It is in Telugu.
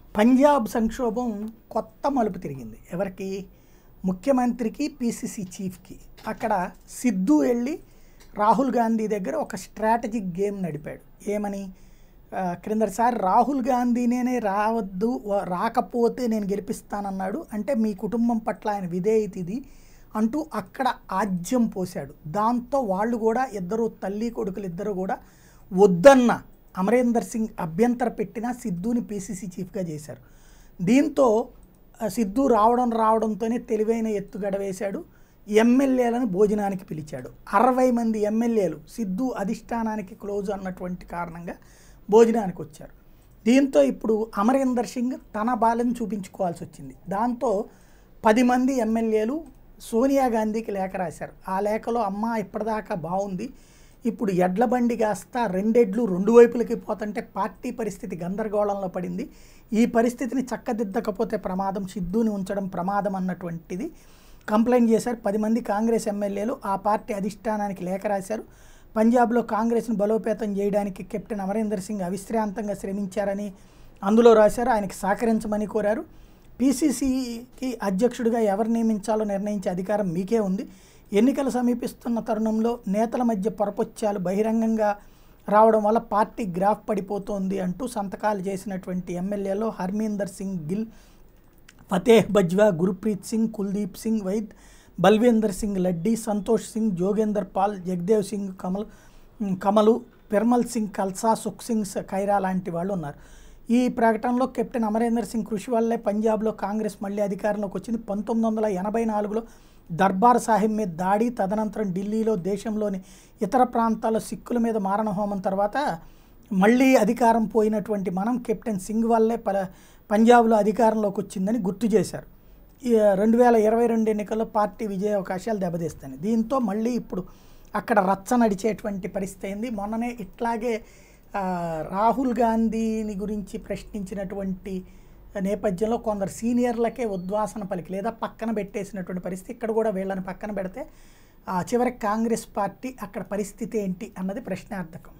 పంజాబ్ సంక్షోభం కొత్త మలుపు తిరిగింది ఎవరికి ముఖ్యమంత్రికి పిసిసి చీఫ్కి అక్కడ సిద్ధు వెళ్ళి రాహుల్ గాంధీ దగ్గర ఒక స్ట్రాటజిక్ గేమ్ నడిపాడు ఏమని ఆ, క్రిందటిసారి రాహుల్ గాంధీనే రావద్దు వ- రాకపోతే నేను గెలిపిస్తానన్నాడు అంటే మీ కుటుంబం పట్ల ఆయన విధేయత ఇది అంటూ అక్కడ ఆజ్యం పోశాడు దాంతో వాళ్ళు కూడా ఇద్దరు తల్లి కొడుకులు ఇద్దరు కూడా వద్దన్న అమరేందర్ సింగ్ అభ్యంతర పెట్టిన సిద్ధుని పిసిసి చీఫ్గా చేశారు దీంతో ఆ, సిద్ధు రావడం రావడంతోనే తెలివైన ఎత్తుగడ వేశాడు ఎమ్మెల్యేలను భోజనానికి పిలిచాడు అరవై మంది ఎమ్మెల్యేలు సిద్ధు అధిష్టానానికి క్లోజ్ అన్నటువంటి కారణంగా భోజనానికి వచ్చారు దీంతో ఇప్పుడు అమరేందర్ సింగ్ తన బాలను చూపించుకోవాల్సి వచ్చింది దాంతో పది మంది ఎమ్మెల్యేలు సోనియా గాంధీకి లేఖ రాశారు ఆ లేఖలో అమ్మ ఇప్పటిదాకా బాగుంది ఇప్పుడు ఎడ్ల బండి కాస్త రెండెడ్లు రెండు వైపులకి పోతుంటే పార్టీ పరిస్థితి గందరగోళంలో పడింది ఈ పరిస్థితిని చక్కదిద్దకపోతే ప్రమాదం సిద్ధుని ఉంచడం ప్రమాదం అన్నటువంటిది కంప్లైంట్ చేశారు పది మంది కాంగ్రెస్ ఎమ్మెల్యేలు ఆ పార్టీ అధిష్టానానికి లేఖ రాశారు పంజాబ్లో కాంగ్రెస్ను బలోపేతం చేయడానికి కెప్టెన్ అమరేందర్ సింగ్ అవిశ్రాంతంగా శ్రమించారని అందులో రాశారు ఆయనకి సహకరించమని కోరారు పీసీసీకి అధ్యక్షుడిగా ఎవరు నియమించాలో నిర్ణయించే అధికారం మీకే ఉంది ఎన్నికలు సమీపిస్తున్న తరుణంలో నేతల మధ్య పొరపొచ్చాలు బహిరంగంగా రావడం వల్ల పార్టీ గ్రాఫ్ పడిపోతోంది అంటూ సంతకాలు చేసినటువంటి ఎమ్మెల్యేలో హర్మీందర్ సింగ్ గిల్ ఫతేహ్ బజ్వా గురుప్రీత్ సింగ్ కుల్దీప్ సింగ్ వైద్ బల్వేందర్ సింగ్ లడ్డీ సంతోష్ సింగ్ జోగేందర్ పాల్ జగదేవ్ సింగ్ కమల్ కమలు పిర్మల్ సింగ్ కల్సా సుఖ్ సింగ్ స- ఖైరా లాంటి వాళ్ళు ఉన్నారు ఈ ప్రకటనలో కెప్టెన్ అమరేందర్ సింగ్ కృషి వల్లే పంజాబ్లో కాంగ్రెస్ మళ్ళీ అధికారంలోకి వచ్చింది పంతొమ్మిది వందల ఎనభై నాలుగులో దర్బార్ సాహిబ్ మీద దాడి తదనంతరం ఢిల్లీలో దేశంలోని ఇతర ప్రాంతాల్లో సిక్కుల మీద మారణహోమం తర్వాత మళ్ళీ అధికారం పోయినటువంటి మనం కెప్టెన్ సింగ్ వల్లే ప పంజాబ్లో అధికారంలోకి వచ్చిందని గుర్తు చేశారు ఈ రెండు వేల ఇరవై రెండు ఎన్నికల్లో పార్టీ విజయ అవకాశాలు దెబ్బతీస్తాయి దీంతో మళ్ళీ ఇప్పుడు అక్కడ రచ్చ నడిచేటువంటి పరిస్థితి అయింది మొన్ననే ఇట్లాగే ఆ, రాహుల్ గాంధీని గురించి ప్రశ్నించినటువంటి నేపథ్యంలో కొందరు సీనియర్లకే ఉద్వాసన పలికి లేదా పక్కన పెట్టేసినటువంటి పరిస్థితి ఇక్కడ కూడా వీళ్ళని పక్కన పెడితే ఆ, చివరికి కాంగ్రెస్ పార్టీ అక్కడ పరిస్థితి ఏంటి అన్నది ప్రశ్నార్థకం